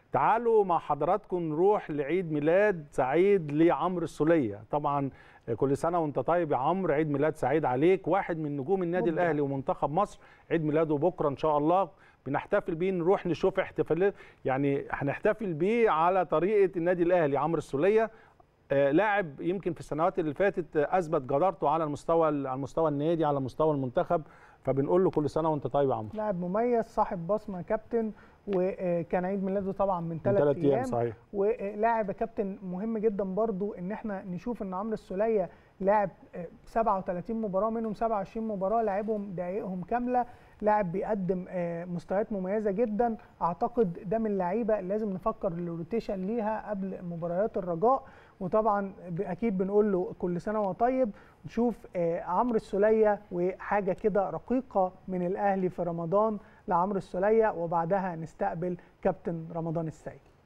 تعالوا مع حضراتكم نروح لعيد ميلاد سعيد لعمرو السوليه طبعا كل سنه وانت طيب يا عمرو عيد ميلاد سعيد عليك واحد من نجوم النادي مبدع. الاهلي ومنتخب مصر عيد ميلاده بكره ان شاء الله بنحتفل بيه نروح نشوف احتفال يعني هنحتفل بيه على طريقه النادي الاهلي عمرو السوليه آه، لاعب يمكن في السنوات اللي فاتت آه، اثبت جدارته على المستوى على مستوى النادي على مستوى المنتخب فبنقول له كل سنه وانت طيب يا عمرو لاعب مميز صاحب بصمه كابتن وكان عيد ميلاده طبعا من من ثلاث ثلاث ايام ايام صحيح ولاعب يا كابتن مهم جدا برضو ان احنا نشوف ان عمرو السوليه لاعب آه، 37 مباراه منهم 27 مباراه لعبهم دقائقهم كامله لاعب بيقدم آه، مستويات مميزه جدا اعتقد ده من اللعيبه اللي لازم نفكر الروتيشن ليها قبل مباريات الرجاء وطبعا ب- اكيد بنقول له كل سنه وهو طيب نشوف آه، عمرو السوليه وحاجه كده رقيقه من الاهلي في رمضان لعمرو السوليه وبعدها نستقبل كابتن رمضان السيد